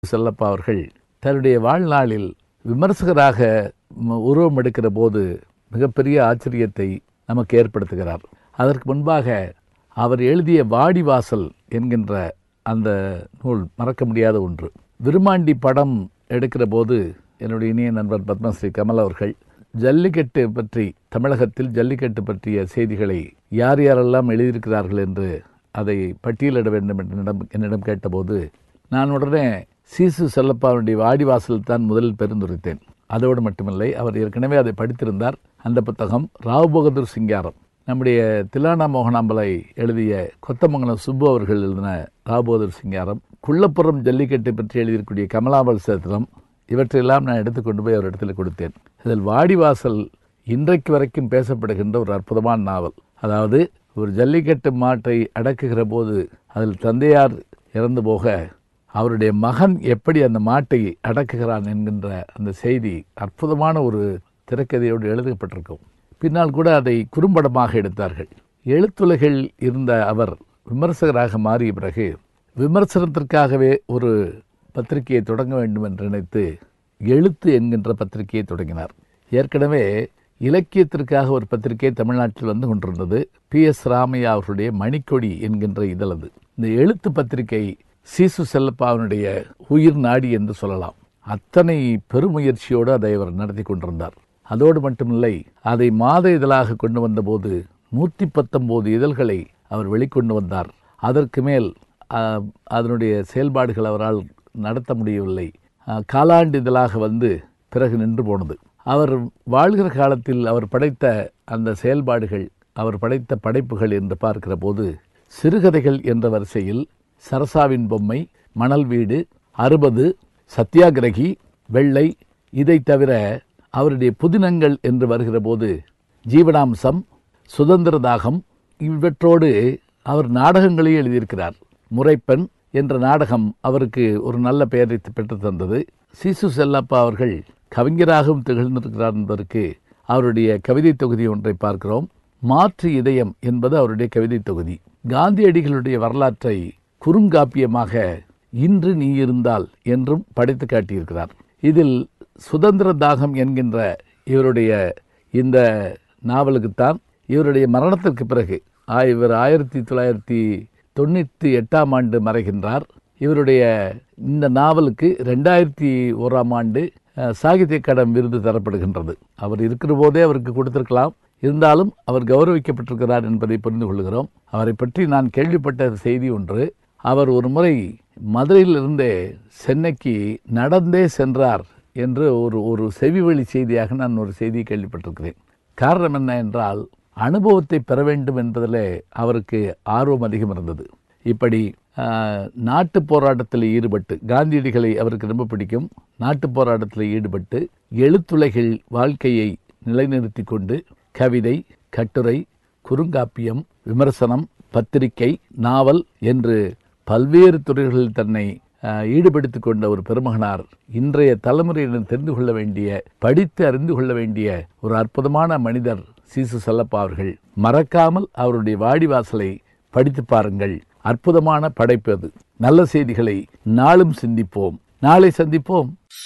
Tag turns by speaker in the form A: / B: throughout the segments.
A: செல்லப்பா அவர்கள் தன்னுடைய வாழ்நாளில் விமர்சகராக ம- உருவம் எடுக்கிற போது மிகப்பெரிய ஆச்சரியத்தை நமக்கு ஏற்படுத்துகிறார் அதற்கு முன்பாக அவர் எழுதிய வாடிவாசல் என்கின்ற அந்த நூல் மறக்க முடியாத ஒன்று விருமாண்டி படம் எடுக்கிற போது என்னுடைய இனிய நண்பர் பத்மஸ்ரீ கமல் அவர்கள் ஜல்லிக்கட்டு பற்றி தமிழகத்தில் ஜல்லிக்கட்டு பற்றிய செய்திகளை யார் யாரெல்லாம் எழுதியிருக்கிறார்கள் என்று அதை பட்டியலிட வேண்டும் என்று என்னிடம் என்னிடம் கேட்டபோது நான் உடனே சீசு செல்லப்பாவுடைய வாடிவாசல் தான் முதலில் பெருந்துரைத்தேன் அதோடு மட்டுமில்லை அவர் ஏற்கனவே அதை படித்திருந்தார் அந்த புத்தகம் ராவ் பகதூர் சிங்காரம் நம்முடைய திலானா மோகனாம்பலை எழுதிய கொத்தமங்கலம் சுப்பு அவர்கள் எழுதின ராவ் பகதூர் சிங்காரம் குள்ளப்புறம் ஜல்லிக்கட்டு பற்றி எழுதியிருக்கூடிய கமலாபல் சேத்திரம் இவற்றையெல்லாம் நான் எடுத்துக்கொண்டு போய் அவர் இடத்துல கொடுத்தேன் இதில் வாடிவாசல் இன்றைக்கு வரைக்கும் பேசப்படுகின்ற ஒரு அற்புதமான நாவல் அதாவது ஒரு ஜல்லிக்கட்டு மாட்டை அடக்குகிற போது அதில் தந்தையார் இறந்து போக அவருடைய மகன் எப்படி அந்த மாட்டை அடக்குகிறான் என்கின்ற அந்த செய்தி அற்புதமான ஒரு திரைக்கதையோடு எழுதப்பட்டிருக்கும் பின்னால் கூட அதை குறும்படமாக எடுத்தார்கள் எழுத்துலகில் இருந்த அவர் விமர்சகராக மாறிய பிறகு விமர்சனத்திற்காகவே ஒரு பத்திரிகையை தொடங்க வேண்டும் என்று நினைத்து எழுத்து என்கின்ற பத்திரிகையை தொடங்கினார் ஏற்கனவே இலக்கியத்திற்காக ஒரு பத்திரிகை தமிழ்நாட்டில் வந்து கொண்டிருந்தது பி எஸ் ராமையா அவர்களுடைய மணிக்கொடி என்கின்ற இதழது இந்த எழுத்து பத்திரிகை சீசு செல்லப்பாவினுடைய உயிர் நாடி என்று சொல்லலாம் அத்தனை பெருமுயற்சியோடு அதை அவர் நடத்தி கொண்டிருந்தார் அதோடு மட்டுமில்லை அதை மாத இதழாக கொண்டு வந்தபோது நூற்றி பத்தொம்போது இதழ்களை அவர் வெளிக்கொண்டு வந்தார் அதற்கு மேல் ஆஹ், அதனுடைய செயல்பாடுகள் அவரால் நடத்த முடியவில்லை ஆஹ், காலாண்டு இதழாக வந்து பிறகு நின்று போனது அவர் வாழ்கிற காலத்தில் அவர் படைத்த அந்த செயல்பாடுகள் அவர் படைத்த படைப்புகள் என்று பார்க்கிற போது சிறுகதைகள் என்ற வரிசையில் சரசாவின் பொம்மை மணல் வீடு அறுபது சத்தியாகிரகி வெள்ளை இதை தவிர அவருடைய புதினங்கள் என்று வருகிற போது ஜீவனாம்சம் சுதந்திர தாகம் இவற்றோடு அவர் நாடகங்களையும் எழுதியிருக்கிறார் முறைப்பெண் என்ற நாடகம் அவருக்கு ஒரு நல்ல பெயரை பெற்று தந்தது சிசு செல்லப்பா அவர்கள் கவிஞராகவும் திகழ்ந்திருக்கிறார் என்பதற்கு அவருடைய கவிதை தொகுதி ஒன்றை பார்க்கிறோம் மாற்று இதயம் என்பது அவருடைய கவிதை தொகுதி காந்தியடிகளுடைய வரலாற்றை குறுங்காப்பியமாக இன்று நீ இருந்தால் என்றும் படைத்து காட்டியிருக்கிறார் இதில் சுதந்திர தாகம் என்கின்ற இவருடைய இந்த நாவலுக்குத்தான் இவருடைய மரணத்திற்கு பிறகு ஆ- இவர் ஆயிரத்தி தொள்ளாயிரத்தி தொண்ணூற்றி எட்டாம் ஆண்டு மறைகின்றார் இவருடைய இந்த நாவலுக்கு ரெண்டாயிரத்தி ஓராம் ஆண்டு அஹ், சாகித்ய அகாடமி விருது தரப்படுகின்றது அவர் இருக்கிற போதே அவருக்கு கொடுத்திருக்கலாம் இருந்தாலும் அவர் கௌரவிக்கப்பட்டிருக்கிறார் என்பதை புரிந்து கொள்கிறோம் அவரை பற்றி நான் கேள்விப்பட்ட செய்தி ஒன்று அவர் ஒரு முறை மதுரையிலிருந்தே சென்னைக்கு நடந்தே சென்றார் என்று ஒரு ஒரு செவிவழி செய்தியாக நான் ஒரு செய்தியை கேள்விப்பட்டிருக்கிறேன் காரணம் என்ன என்றால் அனுபவத்தை பெற வேண்டும் என்பதிலே அவருக்கு ஆர்வம் அதிகம் இருந்தது இப்படி ஆஹ், நாட்டு போராட்டத்தில் ஈடுபட்டு காந்தியடிகளை அவருக்கு ரொம்ப பிடிக்கும் நாட்டு போராட்டத்தில் ஈடுபட்டு எழுத்துலகில் வாழ்க்கையை நிலைநிறுத்தி கொண்டு கவிதை கட்டுரை குறுங்காப்பியம் விமர்சனம் பத்திரிகை நாவல் என்று பல்வேறு துறைகளில் தன்னை அஹ், ஈடுபடுத்திக் கொண்ட ஒரு பெருமகனார் இன்றைய தலைமுறையினர் தெரிந்து கொள்ள வேண்டிய படித்து அறிந்து கொள்ள வேண்டிய ஒரு அற்புதமான மனிதர் சீசு செல்லப்பா அவர்கள் மறக்காமல் அவருடைய வாடிவாசலை படித்து பாருங்கள் அற்புதமான படைப்பு அது நல்ல செய்திகளை நாளும் சிந்திப்போம் நாளை சந்திப்போம்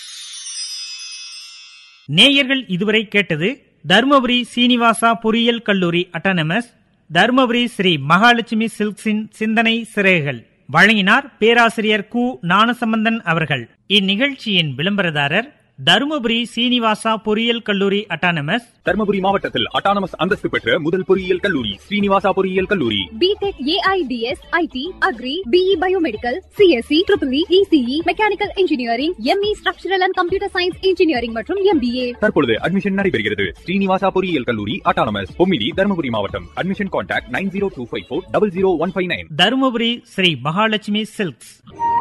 B: நேயர்கள் இதுவரை கேட்டது தருமபுரி சீனிவாசா பொறியியல் கல்லூரி அட்டானமஸ் தருமபுரி ஸ்ரீ மகாலட்சுமி சில்க்ஸின் சிந்தனை சிறைகள் வழங்கினார் பேராசிரியர் கு ஞானசம்பந்தன் அவர்கள் இந்நிகழ்ச்சியின் விளம்பரதாரர் தருமபுரி சீனிவாசா பொறியியல் கல்லூரி அட்டானமஸ்
C: தர்மபுரி மாவட்டத்தில் அட்டானமஸ் அந்தஸ்து பெற்ற முதல் பொறியியல் கல்லூரி ஸ்ரீனிவாசா பொறியியல் கல்லூரி
D: BTech AIDS IT agri BE biomedical CSC triple ECE mechanical engineering ME structural and computer science engineering மற்றும் எம்பிஏ
C: தற்பொழுது அட்மிஷன் நடைபெறுகிறது ஸ்ரீனிவாசா பொறியியல் கல்லூரி அட்டானமஸ் பொம்மிடி தர்மபுரி மாவட்டம் admission contact nine zero two five four double zero one five nine
B: Dharmapuri Sri Mahalakshmi silks